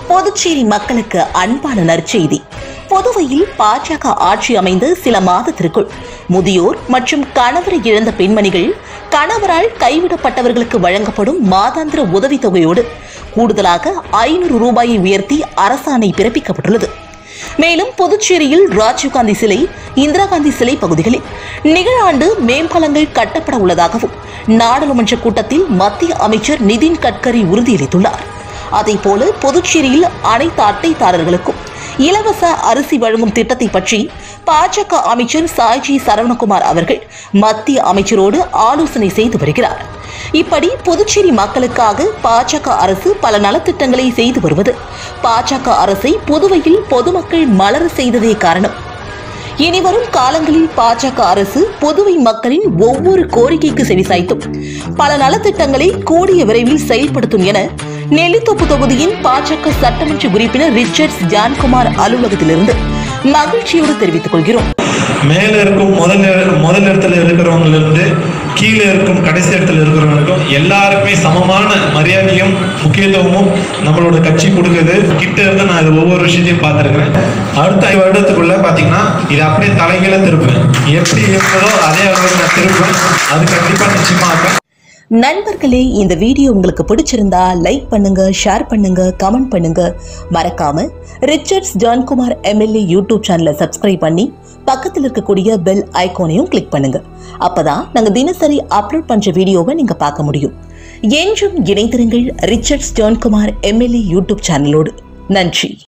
புதுச்சேரி மக்களுக்கு அன்பான நற்செய்தி புதுவையில் பாஜக ஆட்சி அமைந்து சில மாதத்திற்குள் முதியோர் மற்றும் கணவரை இழந்த பெண்மணிகள் கணவரால் கைவிடப்பட்டவர்களுக்கு வழங்கப்படும் மாதாந்திர உதவித்தொகையோடு கூடுதலாக ஐநூறு ரூபாயை உயர்த்தி அரசாணை பிறப்பிக்கப்பட்டுள்ளது மேலும் புதுச்சேரியில் ராஜீவ்காந்தி சிலை இந்திரா காந்தி சிலை பகுதிகளில் நிகழாண்டு மேம்பாலங்கள் கட்டப்பட உள்ளதாகவும் நாடாளுமன்ற கூட்டத்தில் மத்திய அமைச்சர் நிதின் கட்கரி உறுதியளித்துள்ளார் அதேபோல புதுச்சேரியில் அனைத்து அட்டைதாரர்களுக்கும் இலவச அரிசி வழங்கும் திட்டத்தை பற்றி பாஜக அமைச்சர் சாய்ஜி சரவணகுமார் அவர்கள் மத்திய அமைச்சரோடு ஆலோசனை செய்து வருகிறார் இப்படி புதுச்சேரி மக்களுக்காக பாஜக அரசு பல நலத்திட்டங்களை செய்து வருவது பாஜக அரசை புதுவையில் பொதுமக்கள் மலர செய்ததே காரணம் இனிவரும் காலங்களில் பாஜக அரசு புதுவை மக்களின் ஒவ்வொரு கோரிக்கைக்கு செவிசாய்த்தும் பல நலத்திட்டங்களை கூடிய விரைவில் செயல்படுத்தும் என நெல்லித்தோப்பு தொகுதியின் பாஜக சட்டமன்ற உறுப்பினர் ரிச்சர்ட்ஸ் ஜான்குமார் அலுவலகத்திலிருந்து மகிழ்ச்சியோடு தெரிவித்துக் கொள்கிறோம் மேல இருக்கும் முதல் நிற- முதல் இடத்துல இருக்கிறவங்கல இருந்து கீழே இருக்கும் கடைசி இடத்துல இருக்கிறவங்களுக்கும் எல்லாருக்குமே சமமான மரியாதையும் முக்கியத்துவமும் நம்மளோட கட்சி கொடுக்குது கிட்ட இருந்து நான் இது ஒவ்வொரு விஷயத்தையும் பார்த்துருக்கிறேன் அடுத்த ஐந்து வருடத்துக்குள்ள பாத்தீங்கன்னா இது அப்படியே தலைகீழ திருப்பேன் எப்படி இருந்ததோ அதே அளவுக்கு நான் திருப்பேன் அது கண்டிப்பா நிச்சயமா ஆகும். நண்பர்களே இந்த வீடியோ உங்களுக்கு பிடிச்சிருந்தா லைக் பண்ணுங்க ஷேர் பண்ணுங்க கமெண்ட் பண்ணுங்க மறக்காம ரிச்சர்ட்ஸ் ஜான்குமார் எம்எல்ஏ யூடியூப் சேனலை சப்ஸ்கிரைப் பண்ணி பக்கத்தில் இருக்கக்கூடிய பெல் ஐகானையும் கிளிக் பண்ணுங்க அப்பதான் நாங்க தினசரி அப்லோட் பண்ற வீடியோவை நீங்க பார்க்க முடியும் என்றும் இணைந்திருங்கள் ரிச்சர்ட்ஸ் ஜான்குமார் எம்எல்ஏ யூடியூப் சேனலோடு நன்றி